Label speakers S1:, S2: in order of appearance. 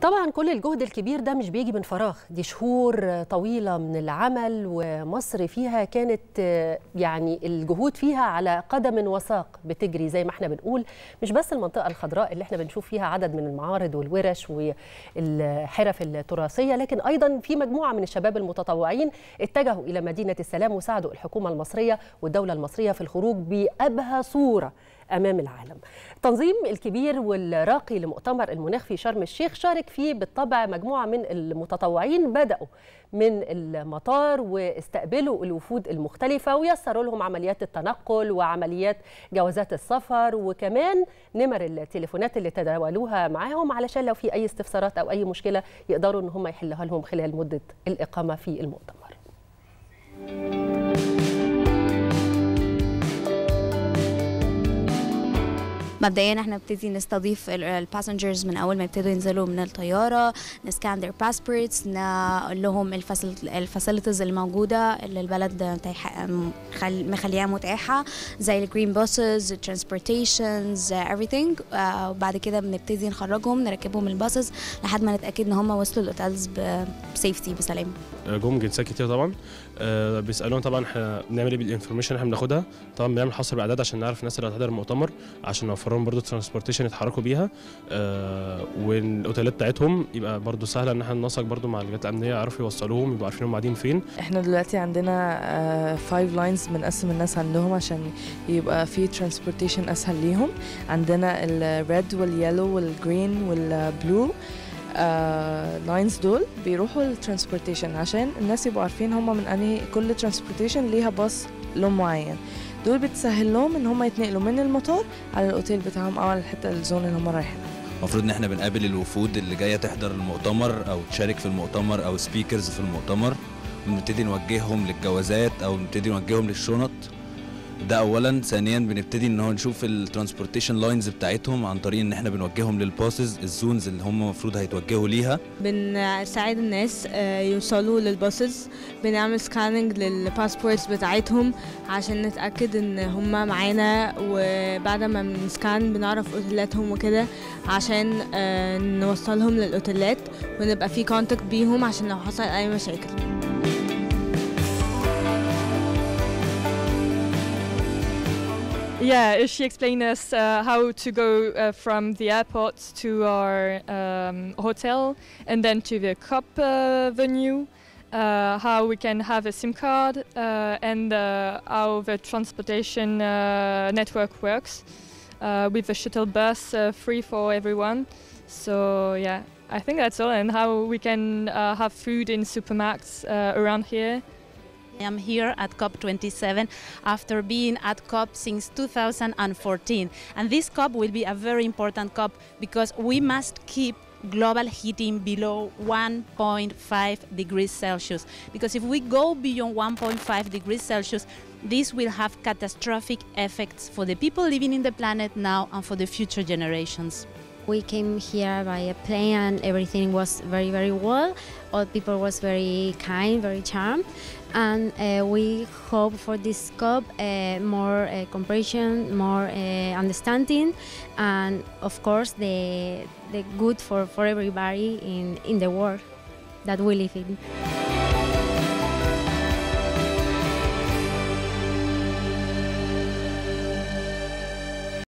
S1: طبعا كل الجهد الكبير ده مش بيجي من فراغ دي شهور طويلة من العمل ومصر فيها كانت يعني الجهود فيها على قدم وساق بتجري زي ما احنا بنقول مش بس المنطقة الخضراء اللي احنا بنشوف فيها عدد من المعارض والورش والحرف التراثية لكن أيضا في مجموعة من الشباب المتطوعين اتجهوا إلى مدينة السلام وساعدوا الحكومة المصرية والدولة المصرية في الخروج بأبهى صورة امام العالم. التنظيم الكبير والراقي لمؤتمر المناخ في شرم الشيخ شارك فيه بالطبع مجموعه من المتطوعين بداوا من المطار واستقبلوا الوفود المختلفه ويسروا لهم عمليات التنقل وعمليات جوازات السفر وكمان نمر التليفونات اللي تداولوها معاهم علشان لو في اي استفسارات او اي مشكله يقدروا ان هم يحلوها لهم خلال مده الاقامه في المؤتمر.
S2: مبدئيا احنا بنبتدي نستضيف الباسنجرز من اول ما يبتدوا ينزلوا من الطياره نسكان their passports نقول لهم الفاسيلتيز الموجوده اللي البلد مخليها متاحه زي الجرين بوسز الترانسبورتيشنز everything وبعد كده بنبتدي نخرجهم نركبهم الباصز لحد ما نتاكد ان هم وصلوا الاوتيلز بسيفتي بسلام
S3: جم جنسيات كتير طبعا أه بيسالونا طبعا احنا بنعمل ايه بالانفورميشن اللي احنا بناخدها طبعا بنعمل حصر باعداد عشان نعرف الناس اللي هتحضر المؤتمر عشان نوفر لهم برضه ترانسبورتيشن يتحركوا بيها أه والاوتيلات بتاعتهم يبقى برضه سهله ان احنا ننسق برضه مع الجهات الامنيه يعرفوا يوصلوهم يبقوا عارفين هم قاعدين فين
S4: احنا دلوقتي عندنا فايف لاينز بنقسم الناس عندهم عشان يبقى في ترانسبورتيشن اسهل ليهم عندنا الريد واليلو والجرين والبلو لاينز uh, دول بيروحوا للترانسبورتيشن عشان الناس يبقوا عارفين هم من انهي كل ترانسبورتيشن ليها باص لون معين دول بتسهل لهم ان هم يتنقلوا من المطار على الاوتيل بتاعهم او على الحته الزون اللي هم رايحينها
S5: المفروض ان احنا بنقابل الوفود اللي جايه تحضر المؤتمر او تشارك في المؤتمر او سبيكرز في المؤتمر ونبتدي نوجههم للجوازات او نبتدي نوجههم للشنط ده اولا ثانيا بنبتدي ان هو نشوف الترانسبورتيشن لاينز بتاعتهم عن طريق ان احنا بنوجههم للباسز الزونز اللي هم المفروض هيتوجهوا ليها
S6: بنساعد الناس يوصلوا للباسز بنعمل سكاننج للباسبورتس بتاعتهم عشان نتاكد ان هم معانا وبعد ما بنسكان بنعرف اوتيلاتهم وكده عشان نوصلهم للاوتيلات ونبقى في كونتاكت بيهم عشان لو حصل اي مشاكل
S7: Yeah, she explained us uh, how to go uh, from the airport to our um, hotel and then to the COP uh, venue, how we can have a SIM card and how the transportation network works with the shuttle bus free for everyone. So yeah, I think that's all and how we can have food in supermarkets around here.
S8: I am here at COP27 after being at COP since 2014. And this COP will be a very important COP because we must keep global heating below 1.5 degrees Celsius. Because if we go beyond 1.5 degrees Celsius, this will have catastrophic effects for the people living in the planet now and for the future generations.
S2: We came here by a plane and everything was very, very well. All people was very kind, very charmed. And uh, we hope for this COP uh, more uh, comprehension, more understanding, and of course the, the good for, for everybody in, in the world that we live in.